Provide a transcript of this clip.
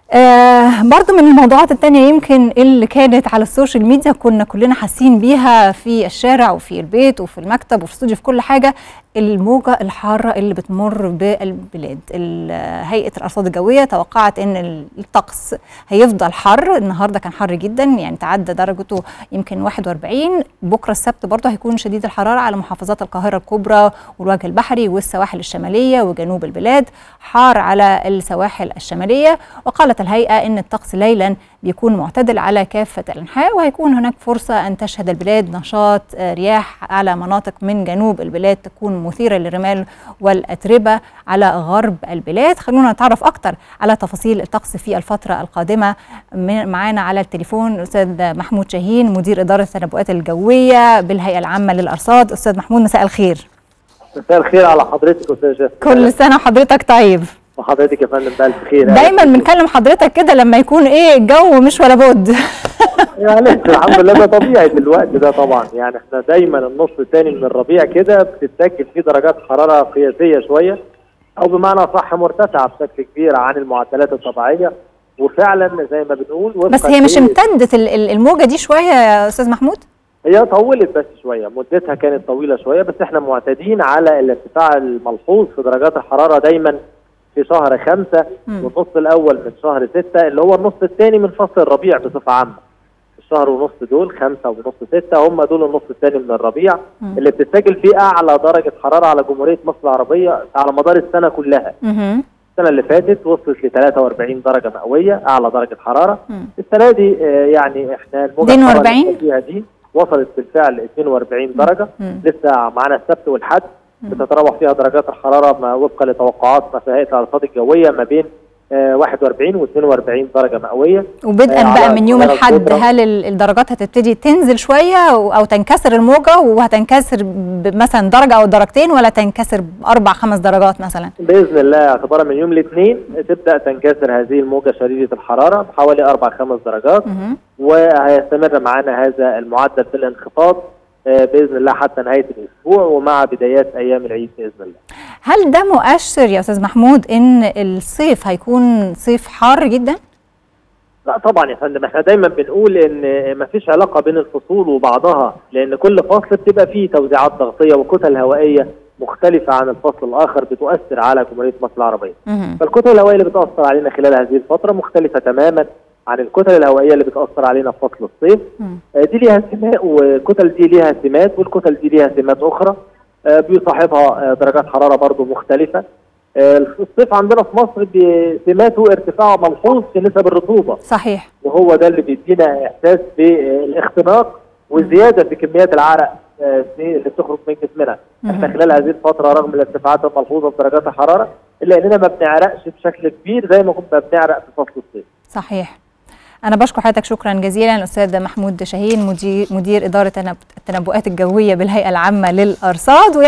آه برضو من الموضوعات التانية يمكن اللي كانت على السوشيال ميديا كنا كلنا حاسين بيها في الشارع وفي البيت وفي المكتب وفي الاستوديو في كل حاجة الموجة الحارة اللي بتمر بالبلاد هيئة الأرصاد الجوية توقعت أن الطقس هيفضل حر النهاردة كان حر جدا يعني تعدى درجته يمكن 41 بكرة السبت برضه هيكون شديد الحرارة على محافظات القاهرة الكبرى والوجه البحري والسواحل الشمالية وجنوب البلاد حار على السواحل الشمالية وقالت الهيئة أن الطقس ليلا بيكون معتدل على كافة الأنحاء وهيكون هناك فرصة أن تشهد البلاد نشاط رياح على مناطق من جنوب البلاد تكون مثيرة للرمال والأتربة على غرب البلاد خلونا نتعرف أكتر على تفاصيل الطقس في الفترة القادمة معانا على التليفون الأستاذ محمود شاهين مدير إدارة التنبؤات الجوية بالهيئة العامة للأرصاد أستاذ محمود مساء الخير مساء الخير على حضرتك أستاذ جاسم كل سنة وحضرتك طيب وحضرتك يا فندم بألف خير دايما بنكلم حضرتك كده لما يكون ايه الجو مش ولا بد يعني الحمد لله ده طبيعي في الوقت ده طبعا يعني احنا دايما النص الثاني من الربيع كده بتتسجل فيه درجات حراره قياسيه شويه او بمعنى صح مرتفعه بشكل كبير عن المعدلات الطبيعيه وفعلا زي ما بنقول بس هي مش امتدت الموجه دي شويه يا استاذ محمود؟ هي طولت بس شويه مدتها كانت طويله شويه بس احنا معتادين على الارتفاع الملحوظ في درجات الحراره دايما في شهر خمسة والنص الأول من شهر ستة اللي هو النص الثاني من فصل الربيع بصفة عامة الشهر ونص دول خمسة ونص ستة هم دول النص الثاني من الربيع مم. اللي بتسجل فيه أعلى درجة حرارة على جمهورية مصر العربية على مدار السنة كلها مم. السنة اللي فاتت وصلت ل 43 درجة مئوية أعلى درجة حرارة مم. السنة دي آه يعني احنا الموجة 42 فيها دي وصلت بالفعل 42 درجة مم. لسه معانا السبت والحد بتتراوح فيها درجات الحراره ما وفقا لتوقعات هيئه الارصاد الجويه ما بين آه 41 و 42 درجه مئويه وبدءا آه بقى من يوم الاحد هل الدرجات هتبتدي تنزل شويه او تنكسر الموجه وهتنكسر مثلا درجه او درجتين ولا تنكسر باربع خمس درجات مثلا؟ باذن الله اعتبارا من يوم الاثنين تبدا تنكسر هذه الموجه شديده الحراره بحوالي اربع خمس درجات وهيستمر معانا هذا المعدل في الانخفاض باذن الله حتى نهايه الاسبوع ومع بدايات ايام العيد باذن الله. هل ده مؤشر يا استاذ محمود ان الصيف هيكون صيف حار جدا؟ لا طبعا يا فندم احنا دايما بنقول ان ما فيش علاقه بين الفصول وبعضها لان كل فصل بتبقى فيه توزيعات ضغطيه وكتل هوائيه مختلفه عن الفصل الاخر بتؤثر على جمهوريه مصر العربيه. فالكتل الهوائيه اللي بتاثر علينا خلال هذه الفتره مختلفه تماما عن الكتل الهوائيه اللي بتاثر علينا في فصل الصيف آه دي ليها سمات والكتل دي ليها سمات والكتل دي ليها سمات اخرى آه بيصاحبها آه درجات حراره برضو مختلفه الصيف عندنا في مصر بسماته ارتفاع ملحوظ في نسب الرطوبه صحيح وهو ده اللي بيدينا احساس بالاختناق وزياده في كميات العرق اللي بتخرج من جسمنا احنا خلال هذه الفتره رغم الارتفاعات الملحوظه في درجات الحراره الا اننا ما بنعرقش بشكل كبير زي ما كنا بنعرق في فصل الصيف صحيح أنا بشكر حضرتك شكرا جزيلا الأستاذ محمود شاهين مدير, مدير إدارة التنبؤات الجوية بالهيئة العامة للأرصاد